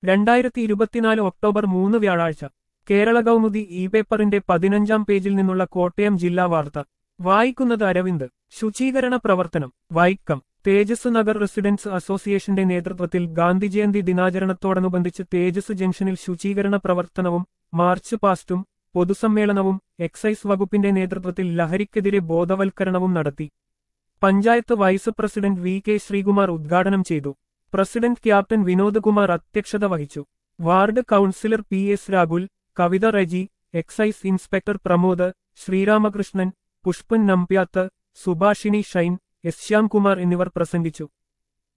രണ്ടായിരത്തി ഇരുപത്തിനാല് ഒക്ടോബർ മൂന്ന് വ്യാഴാഴ്ച കേരള കൗമുദി ഇ പേപ്പറിന്റെ പതിനഞ്ചാം പേജിൽ നിന്നുള്ള കോട്ടയം ജില്ലാ വാർത്ത വായിക്കുന്നത് അരവിന്ദ് ശുചീകരണ പ്രവർത്തനം വൈക്കം തേജസ് നഗർ റെസിഡൻസ് അസോസിയേഷന്റെ നേതൃത്വത്തിൽ ഗാന്ധി ജയന്തി ദിനാചരണത്തോടനുബന്ധിച്ച് തേജസ് ജംഗ്ഷനിൽ ശുചീകരണ പ്രവർത്തനവും മാർച്ച് പാസ്റ്റും പൊതുസമ്മേളനവും എക്സൈസ് വകുപ്പിന്റെ നേതൃത്വത്തിൽ ലഹരിക്കെതിരെ ബോധവൽക്കരണവും നടത്തി panchayat vice president V K Sreekumar ഉദ്ഘാടനം ചെയ്തു പ്രസിഡന്റ് ക്യാപ്റ്റൻ വിനോദ് കുമാർ അധ്യക്ഷത വഹിച്ചു ward councillor P S Rahul Kavitha Reji excise inspector Pramod Sreeramakrishnan Pushpan Nambiath Subhashini Shine S Shyamkumar എന്നിവർ പ്രസംഗിച്ചു